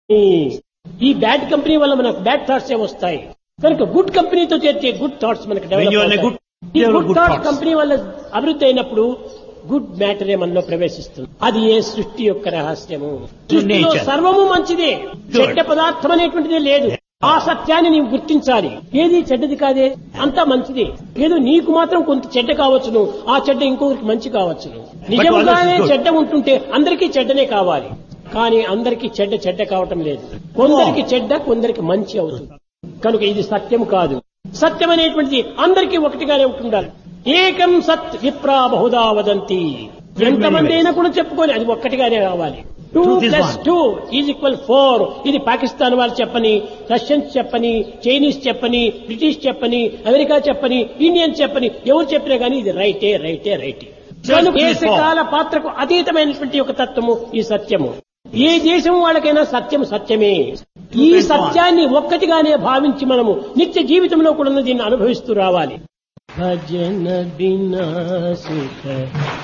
ఈ bad company వల్ల మనకు బ్యాడ్ థాట్స్ ఏ వస్తాయి కనుక గుడ్ కంపెనీతో చేర్చే గుడ్ థాట్స్ మనకు When you are in a develop good- ఈ develop good good thoughts thoughts. కంపెనీ వల్ల అభివృద్ధి అయినప్పుడు గుడ్ మ్యాటరే మనలో ప్రవేశిస్తుంది అది ఏ సృష్టి యొక్క రహస్యము సృష్టిలో nature. సర్వము మంచిదే చెడ్డ పదార్థం అనేటువంటిదే లేదు ఆ సత్యాన్ని నీవు గుర్తించాలి ఏది చెడ్డది కాదే అంతా మంచిదే ఏదో నీకు మాత్రం కొంత చెడ్డ కావచ్చును ఆ చెడ్డ ఇంకొకరికి మంచి కావచ్చును నిజంగానే others is good. చెడ్డ ఉంటుంటే అందరికీ చెడ్డనే కావాలి కానీ అందరికీ చెడ్డ చెడ్డ కావటం లేదు కొందరికి చెడ్డ కొందరికి మంచి అవుతుంది కనుక ఇది సత్యం కాదు సత్యం అనేటువంటిది అందరికీ ఒకటిగానే ఉంటుండాలి ఏకం సత్ విప్రా బహుదా వదంతి ఎంతమంది అయినా కూడా చెప్పుకొని అది ఒక్కటిగానే కావాలి two Truth is plus one. Two is equal four ఇది పాకిస్తాన్ వాళ్ళు చెప్పని రష్యన్స్ చెప్పని చైనీస్ చెప్పని బ్రిటిష్ చెప్పని అమెరికా చెప్పని ఇండియన్స్ చెప్పని ఎవరు చెప్పినా కానీ ఇది రైటే రైటే రైటే కనుక Truth is దేశ four. కాల పాత్రకు అతీతమైనటువంటి ఒక తత్వము ఈ సత్యము ఏ దేశం వాళ్ళకైనా సత్యం సత్యమే ఈ Truth is one. సత్యాన్ని ఒక్కటిగానే భావించి మనము నిత్య జీవితంలో కూడా దీన్ని అనుభవిస్తూ రావాలి భజన బినా సుఖ